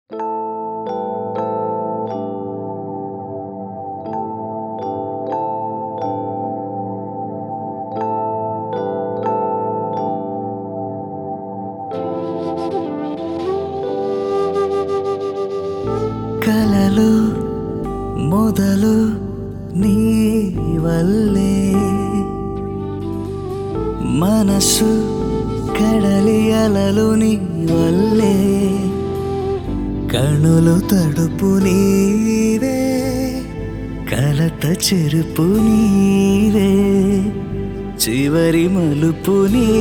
కలలు మొదలు నీ వల్లే మనసు కడలి అలలు నీ వల్లే కణులు తడుపు నీవే కలత చెరుపు నీవే చివరి మలుపు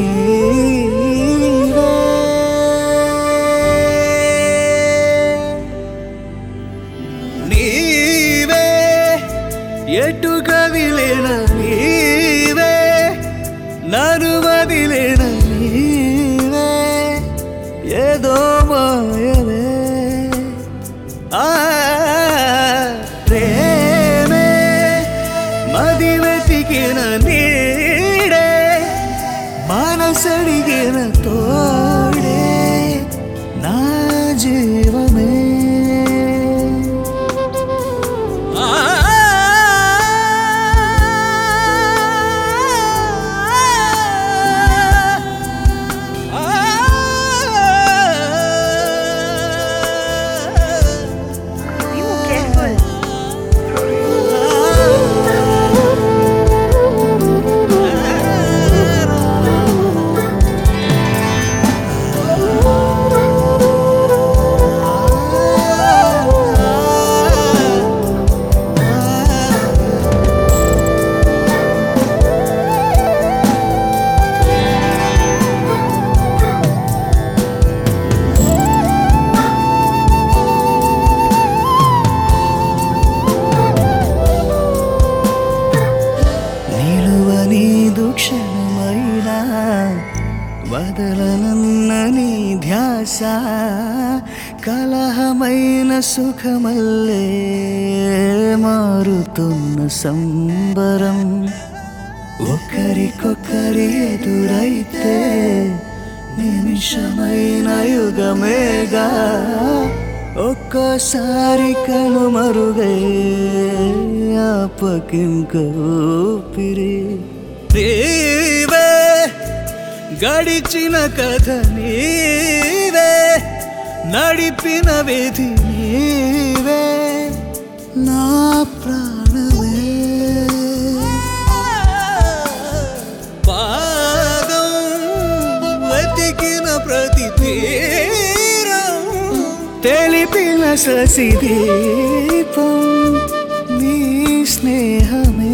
నీవే నీవే ఎటు కదిలిన నీవే నన్ను వదిలిన నీవే ఏదో మాయవే ఆ ప్రేమే మది వెతికిన నీడే మనసడిగిన తోడే నా జీవమే You careful. నిలువనీదు క్షణమైనా వదలనన్న నీ ధ్యాస కలహమైన సుఖమల్లే మారుతున్న సంబరం ఒకరికొకరి ఎదురైతే నిమిషమైన యుగమేగా ఒక్కోసారి కనుమరుగై ఆపకింక ఊపిరి నీవే గడిచిన కథ నీవే నడిపిన విధి నీవే నా ప్రాణమే పాదం వెతికిన ప్రతి తీరం తెలిపిన శశి దీపం నీ స్నేహమే